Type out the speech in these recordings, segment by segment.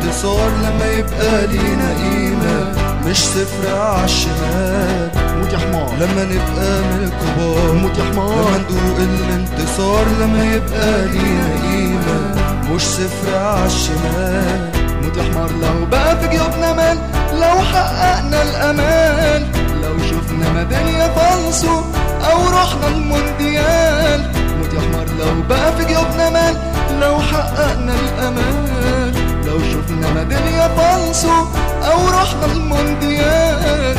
الانتصار لما يبقى لينا قيمة مش صفر عالشمال موت يا حمار لما نبقى من الكبار موت يا لما حمار ندوق الانتصار لما يبقى لينا قيمة مش صفر عالشمال موت يا حمار لو بقى في جيوبنا مال لو حققنا الأمان لو شفنا ميدالية فالصو أو رحنا المونديال موت يا حمار لو بقى في جيوبنا مال لو حققنا الأمان لو شفنا ميدالية فالصو أو رحنا المونديال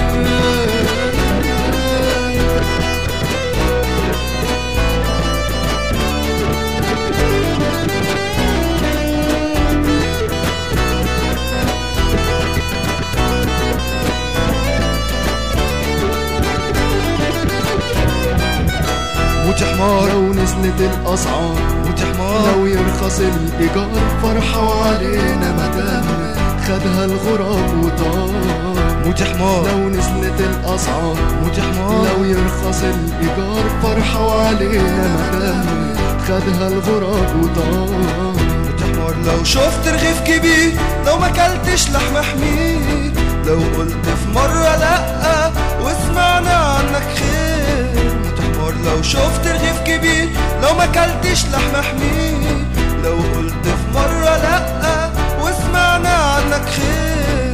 موت يا حمار لو نزلت الأسعار موت يا حمار لو يرخص الإيجار فرحة وعلينا مدام خدها الغراب وطار موت يا حمار لو نزلت الأسعار موت يا حمار لو يرخص الإيجار فرحة وعلينا مدام خدها الغراب وطار موت يا حمار لو شفت رغيف كبير لو ما كلتش لحمة حمير لو قلت في مرة لأ وسمعنا عنك خير موت يا حمار لو شفت رغيف كبير لو ما كلتش لحمة حمير لو قلت في مرة لأ وسمعنا عنك خير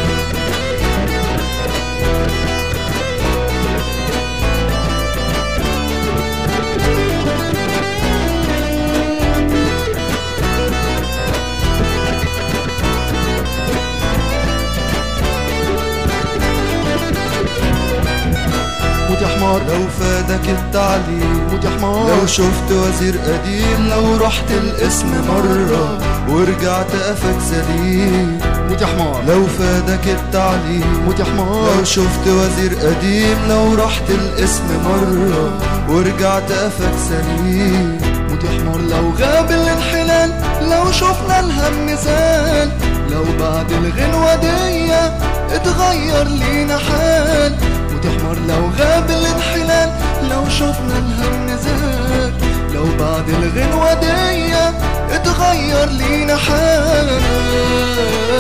موت يا حمار لو فادك التعليم موت يا حمار لو شفت وزير قديم لو رحت القسم مرة ورجعت قفك سليم موت يا حمار لو فادك التعليم موت يا حمار لو شفت وزير قديم لو رحت القسم مرة ورجعت قفك سليم موت يا حمار لو غاب الانحلال لو شفنا الهم زال لو بعد الغنوة دي اتغير لينا حال موت يا حمار لو غاب الانحلال لو شفنا الهم زال لو بعد الغنوة دي اتغير لينا حال